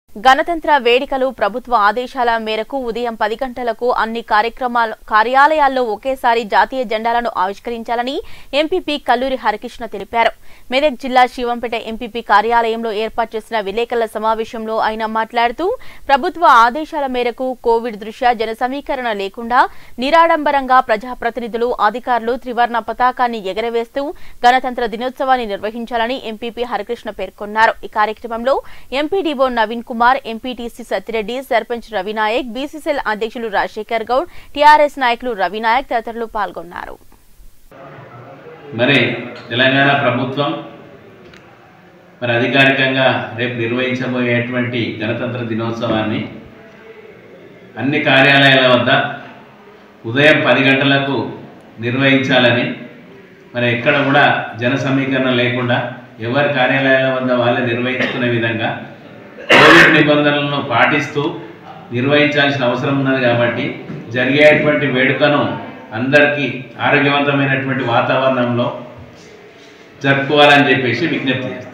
గణతంత్ర వేడుకలు ప్రభుత్వ ఆదేశాల మేరకు ఉదయం పది గంటలకు అన్ని కార్యక్రమాల కార్యాలయాల్లో ఒకేసారి జాతీయ జెండాలను ఆవిష్కరించాలని ఎంపీపీ కల్లూరి హరికృష్ణ తెలిపారు మెదక్ జిల్లా శివంపేట ఎంపీపీ కార్యాలయంలో ఏర్పాటు చేసిన విలేకరుల సమావేశంలో ఆయన మాట్లాడుతూ ప్రభుత్వ ఆదేశాల మేరకు కోవిడ్ దృష్ట్యా జన సమీకరణ లేకుండా నిరాడంబరంగా ప్రజాప్రతినిధులు అధికారులు త్రివర్ణ పతాకాన్ని ఎగరవేస్తూ గణతంత్ర దినోత్సవాన్ని నిర్వహించాలని ఎంపీపీ హరికృష్ణ పేర్కొన్నారు ఈ కార్యక్రమంలో MPDO Naveen Kumar MPTC Satya Reddy sarpanch Ravinayak BCCL అధ్యక్షులు రాజశేఖర్ గౌడ్ టీఆర్ఎస్ నాయకులు రవినాయక్ తదితరులు పాల్గొన్నారు మరి తెలంగాణ ప్రభుత్వం మరి అధికారికంగా రేపు నిర్వహించబోయేటువంటి గణతంత్ర దినోత్సవాన్ని అన్ని కార్యాలయాల వద్ద ఉదయం పది గంటలకు నిర్వహించాలని మరి ఎక్కడ కూడా జన సమీకరణ లేకుండా ఎవరి కార్యాలయాల వద్ద వాళ్ళే నిర్వహించుకునే విధంగా కోవిడ్ నిబంధనలను పాటిస్తూ నిర్వహించాల్సిన అవసరం ఉన్నది కాబట్టి జరిగేటువంటి వేడుకను అందరికీ ఆరోగ్యవంతమైనటువంటి వాతావరణంలో జరుపుకోవాలని చెప్పేసి విజ్ఞప్తి చేస్తాను